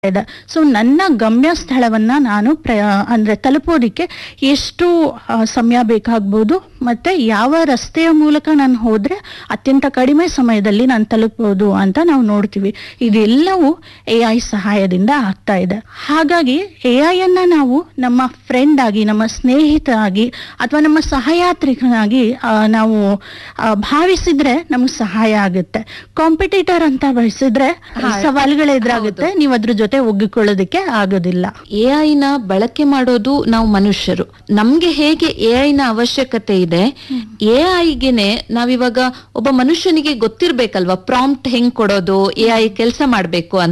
ಇದೆ ಸೊ ನನ್ನ ಗಮ್ಯ ಸ್ಥಳವನ್ನ ನಾನು ಪ್ರ ಅಂದ್ರೆ ತಲುಪೋದಿಕ್ಕೆ ಎಷ್ಟು ಆ, ಸಮಯ ಬೇಕಾಗ್ಬೋದು ಮತ್ತೆ ಯಾವ ರಸ್ತೆಯ ಮೂಲಕ ನಾನು ಹೋದ್ರೆ ಅತ್ಯಂತ ಕಡಿಮೆ ಸಮಯದಲ್ಲಿ ನಾನು ತಲುಪಬಹುದು ಅಂತ ನಾವು ನೋಡ್ತೀವಿ ಇದೆಲ್ಲವೂ ಎ ಐ ಸಹಾಯದಿಂದ ಆಗ್ತಾ ಇದೆ ಹಾಗಾಗಿ ಎ ಐ ಅನ್ನ ನಾವು ನಮ್ಮ ಫ್ರೆಂಡ್ ಆಗಿ ನಮ್ಮ ಸ್ನೇಹಿತ ಆಗಿ ಅಥವಾ ನಮ್ಮ ಸಹಯಾತ್ರಿಕನಾಗಿ ಆ, ನಾವು ಆ, ಭಾವಿಸಿದ್ರೆ ನಮ್ಗೆ ಸಹಾಯ ಆಗುತ್ತೆ ಕಾಂಪಿಟೇಟರ್ ಅಂತ ಬಯಸಿದ್ರೆ ಸವಾಲುಗಳು ಎದುರಾಗುತ್ತೆ ನೀವು ಅದ್ರ ಜೊತೆ ಒಗ್ಗಿಕೊಳ್ಳೋದಕ್ಕೆ ಆಗೋದಿಲ್ಲ ಎ ನ ಬಳಕೆ ಮಾಡೋದು ನಾವು ಮನುಷ್ಯರು ನಮ್ಗೆ ಹೇಗೆ ಎ ನ ಅವಶ್ಯಕತೆ ಇದೆ ಎ ಐಗೆನೆ ನಾವಿವಾಗ ಒಬ್ಬ ಮನುಷ್ಯನಿಗೆ ಗೊತ್ತಿರ್ಬೇಕಲ್ವಾ ಪ್ರಾಂಪ್ಟ್ ಹೆಂಗ್ ಕೊಡೋದು ಎ ಐ ಕೆಲಸ ಮಾಡ್ಬೇಕು ಅಂತ